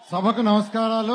సభకు నమస్కారాలు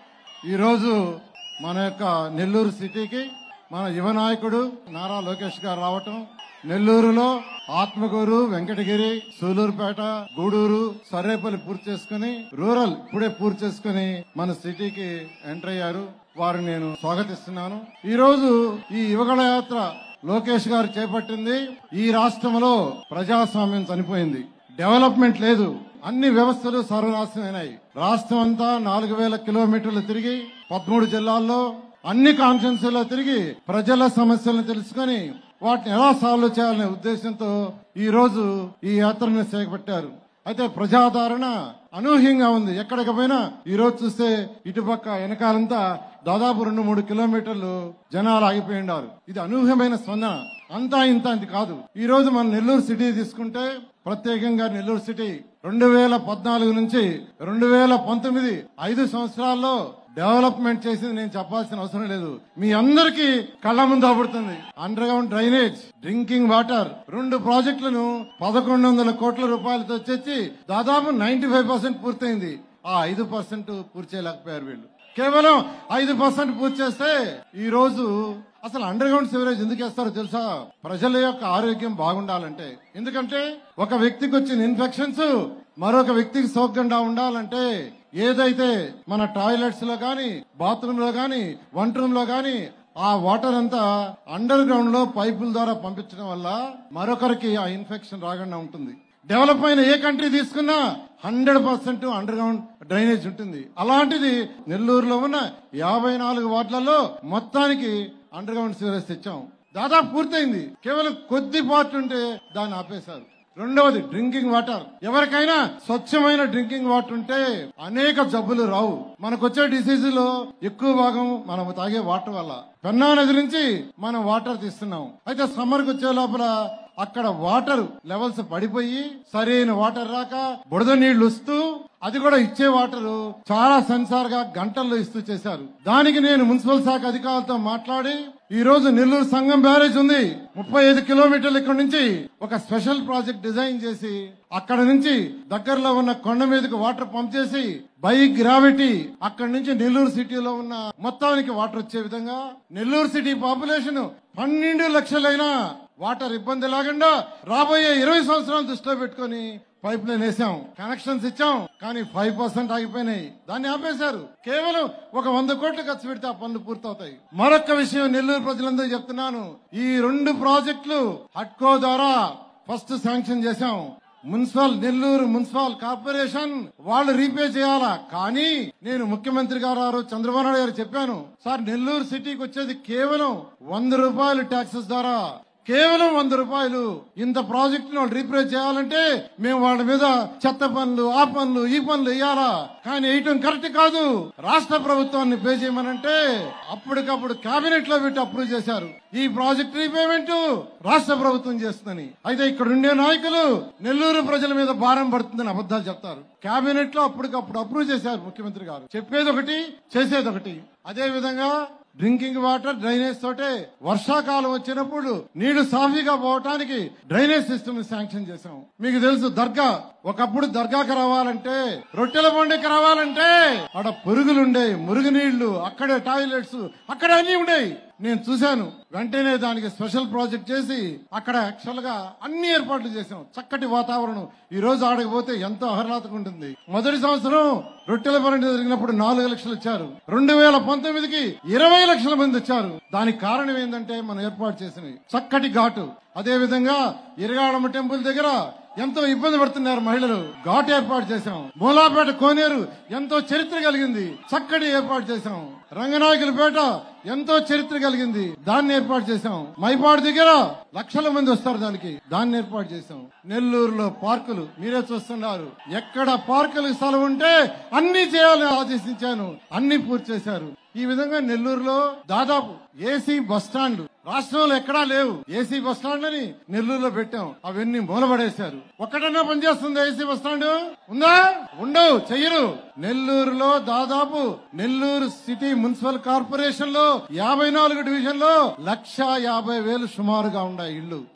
ఈరోజు మన యొక్క నెల్లూరు సిటీకి మన యువ నాయకుడు నారా లోకేష్ గారు రావటం నెల్లూరులో ఆత్మకూరు వెంకటగిరి సూలూరుపేట గూడూరు సర్రేపల్లి పూర్తి చేసుకుని రూరల్ ఇప్పుడే పూర్తి చేసుకుని మన సిటీకి ఎంటర్ అయ్యారు వారిని నేను స్వాగతిస్తున్నాను ఈ రోజు ఈ యువగళ యాత్ర లోకేష్ గారు చేపట్టింది ఈ రాష్ట్రంలో ప్రజాస్వామ్యం చనిపోయింది డెవలప్మెంట్ లేదు అన్ని వ్యవస్థలు సర్వనాశనమైనాయి రాష్ట్రం అంతా నాలుగు వేల కిలోమీటర్లు తిరిగి పదమూడు జిల్లాల్లో అన్ని కాన్ఫరెన్స్లో తిరిగి ప్రజల సమస్యలను తెలుసుకొని వాటిని ఎలా సాల్వ్ చేయాలనే ఉద్దేశంతో ఈ రోజు ఈ యాత్రను చేపట్టారు అయితే ప్రజాదరణ అనూహ్యంగా ఉంది ఎక్కడికి పోయినా ఈ రోజు చూస్తే ఇటుపక్క వెనకాలంతా దాదాపు రెండు మూడు కిలోమీటర్లు జనాలు ఆగిపోయి ఉన్నారు ఇది అనూహ్యమైన స్పందన అంతా ఇంత ఇది కాదు ఈ రోజు మన నెల్లూరు సిటీ తీసుకుంటే ప్రత్యేకంగా నెల్లూరు సిటీ రెండు వేల పద్నాలుగు నుంచి రెండు వేల పంతొమ్మిది ఐదు సంవత్సరాల్లో డెవలప్మెంట్ చేసింది నేను చెప్పాల్సిన అవసరం లేదు మీ అందరికీ కళ్ళ ముందు అవబడుతుంది underground drainage drinking water రెండు ప్రాజెక్టులను పదకొండు వందల కోట్ల రూపాయలతో తెచ్చి దాదాపు నైన్టీ ఫైవ్ పర్సెంట్ పూర్తయింది ఆ ఐదు పర్సెంట్ పూర్తి చేయలేకపోయారు వీళ్ళు కేవలం ఐదు పర్సెంట్ పూర్తి చేస్తే ఈ రోజు అసలు అండర్ గ్రౌండ్ సివరేజ్ ఎందుకు వేస్తారో తెలుసా ప్రజల యొక్క ఆరోగ్యం బాగుండాలంటే ఎందుకంటే ఒక వ్యక్తికి వచ్చిన ఇన్ఫెక్షన్స్ మరొక వ్యక్తికి సోకకుండా ఉండాలంటే ఏదైతే మన టాయిలెట్స్ లో గాని బాత్రూమ్ లో గాని వంట రూమ్ లో గాని ఆ వాటర్ అంతా అండర్ గ్రౌండ్ లో పైపుల ద్వారా పంపించడం వల్ల మరొకరికి ఆ ఇన్ఫెక్షన్ రాకుండా ఉంటుంది డెవలప్ అయిన ఏ కంట్రీ తీసుకున్నా hundred percent underground drainage ఉంటుంది అలాంటిది నెల్లూరులో ఉన్న యాభై నాలుగు వార్డులలో మొత్తానికి అండర్ గ్రౌండ్ సివరేజ్ తెచ్చాం దాదాపు పూర్తయింది కేవలం కొద్ది పార్ట్ ఉంటే దాన్ని ఆపేశారు రెండవది డ్రింకింగ్ వాటర్ ఎవరికైనా స్వచ్ఛమైన డ్రింకింగ్ వాటర్ ఉంటే అనేక జబ్బులు రావు మనకు వచ్చే డిసీజ్ లో ఎక్కువ భాగం మనం తాగే వాటర్ వల్ల పెన్నా నది నుంచి మనం వాటర్ తీస్తున్నాం అయితే సమ్మర్ కి వచ్చే లోపల అక్కడ వాటర్ లెవెల్స్ పడిపోయి సరైన వాటర్ రాక బుడద నీళ్లు వస్తూ అది కూడా ఇచ్చే వాటర్ చాలా సెన్సార్ గా గంటల్లో ఇస్తూ చేశారు దానికి నేను మున్సిపల్ శాఖ అధికారులతో మాట్లాడి ఈ రోజు నెల్లూరు సంఘం బ్యారేజ్ ఉంది ముప్పై ఐదు కిలోమీటర్లు ఇక్కడ నుంచి ఒక స్పెషల్ ప్రాజెక్ట్ డిజైన్ చేసి అక్కడ నుంచి దగ్గరలో ఉన్న కొండ మీదకి వాటర్ పంప్ చేసి బై గ్రావిటీ అక్కడ నుంచి నెల్లూరు సిటీలో ఉన్న మొత్తానికి వాటర్ వచ్చే విధంగా నెల్లూరు సిటీ పాపులేషన్ పన్నెండు లక్షలైనా వాటర్ ఇబ్బంది లేకుండా రాబోయే ఇరవై సంవత్సరాలు దృష్టిలో పెట్టుకొని పైప్ లైన్ వేసాం కనెక్షన్స్ ఇచ్చాం కానీ ఫైవ్ పర్సెంట్ ఆగిపోయినాయి దాన్ని ఆపేశారు కేవలం ఒక వంద కోట్లు ఖర్చు పెడితే ఆ పనులు పూర్తవుతాయి మరొక విషయం నెల్లూరు ప్రజలందరూ చెప్తున్నాను ఈ రెండు ప్రాజెక్టులు హట్కో ద్వారా ఫస్ట్ శాంక్షన్ చేశాం మున్సిపల్ నెల్లూరు మున్సిపల్ కార్పొరేషన్ వాళ్ళు రీపే చేయాలా కానీ నేను ముఖ్యమంత్రి గారు ఆ రోజు చంద్రబాబు నాయుడు గారు చెప్పాను సార్ నెల్లూరు సిటీకి వచ్చేది కేవలం వంద రూపాయలు ట్యాక్సెస్ ద్వారా కేవలం వంద రూపాయలు ఇంత ప్రాజెక్ట్ వాళ్ళు రీప్రేస్ చేయాలంటే మేము వాళ్ళ మీద చెత్త పనులు ఆ పనులు ఈ పనులు వేయాలా కానీ వేయటం కరెక్ట్ కాదు రాష్ట్ర ప్రభుత్వాన్ని పే చేయమనంటే అప్పటికప్పుడు కేబినెట్ లో పెట్టి అప్రూవ్ చేశారు ఈ ప్రాజెక్ట్ రీపేమెంట్ రాష్ట్ర ప్రభుత్వం చేస్తుందని అయితే ఇక్కడ ఉండే నాయకులు నెల్లూరు ప్రజల మీద భారం పడుతుందని అబద్ధాలు చెప్తారు కేబినెట్ లో అప్పటికప్పుడు అప్రూవ్ చేశారు ముఖ్యమంత్రి గారు చెప్పేది ఒకటి చేసేది ఒకటి అదే విధంగా డ్రింకింగ్ వాటర్ డ్రైనేజ్ తోటే వర్షాకాలం వచ్చినప్పుడు నీళ్లు సాఫీగా పోవటానికి డ్రైనేజ్ సిస్టమ్ శాంక్షన్ చేశాం మీకు తెలుసు దర్గా ఒకప్పుడు దర్గాకి రావాలంటే రొట్టెల బండికి రావాలంటే అక్కడ పురుగులుండే మురుగు నీళ్లు అక్కడే టాయిలెట్స్ అక్కడ అన్ని ఉండేవి నేను చూశాను వెంటనే దానికి స్పెషల్ ప్రాజెక్ట్ చేసి అక్కడ యాక్చువల్ గా అన్ని ఏర్పాట్లు చేసాం చక్కటి వాతావరణం ఈ రోజు ఆడకపోతే ఎంతో ఆహ్లాదకంగా ఉంటుంది మొదటి సంవత్సరం రొట్టెల పరండి జరిగినప్పుడు నాలుగు లక్షలు ఇచ్చారు రెండు వేల పంతొమ్మిదికి ఇరవై లక్షల మంది వచ్చారు దానికి కారణం ఏంటంటే మనం ఏర్పాటు చేసినవి చక్కటి ఘాటు అదే విధంగా ఇరగాడమ్మ టెంపుల్ దగ్గర ఎంతో ఇబ్బంది పడుతున్నారు మహిళలు ఘాట్ ఏర్పాటు చేశాం మూలాపేట కోనేరు ఎంతో చరిత్ర కలిగింది చక్కటి ఏర్పాటు చేశాం రంగనాయకులపేట ఎంతో చరిత్ర కలిగింది దాన్ని ఏర్పాటు చేశాం మైపాడు దగ్గర లక్షల మంది వస్తారు దానికి దాన్ని ఏర్పాటు చేశాం నెల్లూరులో పార్కులు మీరే చూస్తున్నారు ఎక్కడ పార్కులకు స్థలం ఉంటే అన్ని చేయాలని ఆదేశించాను అన్ని పూర్తి చేశారు ఈ విధంగా నెల్లూరులో దాదాపు ఏసీ బస్ స్టాండ్ రాష్ట్రంలో ఎక్కడా లేవు ఏసీ బస్ స్టాండ్ అని నెల్లూరులో పెట్టాం అవన్నీ మూలపడేశారు ఒక్కటన్నా పనిచేస్తుంది ఏసీ బస్ స్టాండ్ ఉందా ఉండవు చెయ్యరు నెల్లూరులో దాదాపు నెల్లూరు సిటీ మున్సిపల్ కార్పొరేషన్ లో యాభై నాలుగు డివిజన్ లో లక్ష యాభై వేలు సుమారుగా ఉన్నాయి ఇళ్లు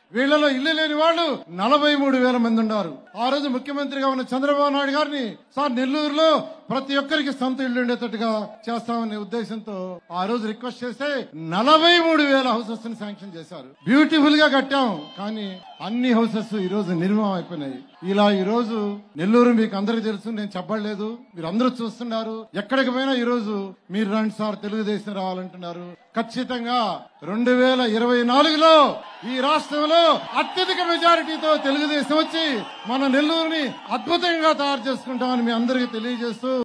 వీళ్ళలో ఇల్లు లేని వాళ్ళు నలభై మూడు వేల మంది ఉన్నారు ఆ రోజు ముఖ్యమంత్రిగా ఉన్న చంద్రబాబు నాయుడు గారిని సార్ నెల్లూరులో ప్రతి ఒక్కరికి సొంత ఇల్లు ఉండేటట్టుగా చేస్తామనే ఉద్దేశంతో ఆ రోజు రిక్వెస్ట్ చేస్తే నలభై మూడు వేల హౌసెస్ ని శాంక్షన్ చేశారు బ్యూటిఫుల్ గా కట్టాం కానీ అన్ని హౌసెస్ ఈ రోజు నిర్మాణం అయిపోయినాయి ఇలా ఈ రోజు నెల్లూరు మీకు అందరికీ తెలుసు నేను చెప్పలేదు మీరు అందరూ చూస్తున్నారు ఎక్కడికి పోయినా ఈ రోజు మీరు రండి సార్ తెలుగుదేశం రావాలంటున్నారు ఖచ్చితంగా రెండు వేల ఇరవై నాలుగులో ఈ రాష్ట్రంలో అత్యధిక మెజారిటీతో తెలుగుదేశం వచ్చి మన నెల్లూరుని అద్భుతంగా తయారు చేసుకుంటామని మీ అందరికీ తెలియజేస్తూ